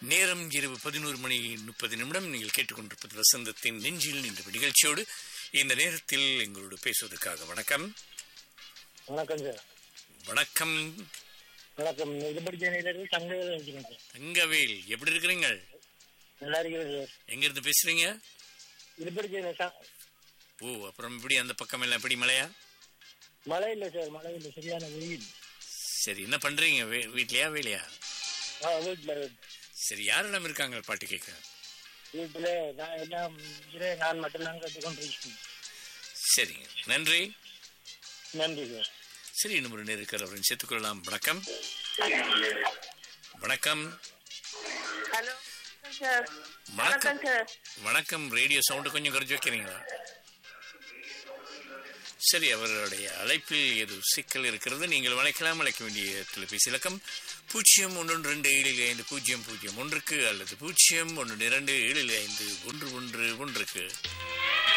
நேரம் இரவு பதினோரு மணி முப்பது நிமிடம் நீங்கள் கேட்டுக்கொண்டிருப்பது வசந்தத்தின் நெஞ்சில் என்ற நிகழ்ச்சியோடு இந்த நேரத்தில் எங்களோடு பேசுவதற்காக வணக்கம் வணக்கம் சார் வணக்கம் வணக்கம் இதுபடி சென்னையிலிருந்து தங்கவேல் இருக்கிறேன் சார் தங்கவேல் எப்படி இருக்கிறீங்க நல்லா இருக்கிறேன் சார் எங்க இருந்து பேசுறீங்க இதுபடி சென்னை சா- ஓ அப்புறம் இப்படி அந்த பக்கம் எல்லாம் எப்படி மழையா மழை இல்லை சார் மழை இல்லை சரியான வெயில் சரி என்ன பண்றீங்க வீ- வீட்லயா வேலையா ஆ வீட்டில் சரி யாரெல்லாம் இருக்காங்க பாட்டு கேட்க வீட்டில் நான் எல்லாம் இரு, நான் மட்டும்தான் கற்றுக்கொண்டு இருக்கேன் சரிங்க நன்றி நன்றி சார் சரி இன்னும் ஒரு நேரம் இருக்கிறவரையும் சேர்த்துக்கொள்ளலாம் வணக்கம் வணக்கம் ஹலோ சார் வணக்கம் வணக்கம் சார் வணக்கம் ரேடியோ சவுண்டு கொஞ்சம் குறைச்சு வைக்கிறீங்களா சரி அவர்களுடைய அழைப்பில் ஏதோ சிக்கல் இருக்கிறது நீங்கள் வளைக்கலாம் அழைக்க வேண்டிய தொலைபேசி இலக்கம் பூஜ்ஜியம் ஒன்று ரெண்டு ஏழு ஐந்து பூஜ்ஜியம் பூஜ்ஜியம் ஒன்றுக்கு அல்லது பூஜ்ஜியம் ஒன்று இரண்டு ஏழு ஐந்து ஒன்று ஒன்று ஒன்றுக்கு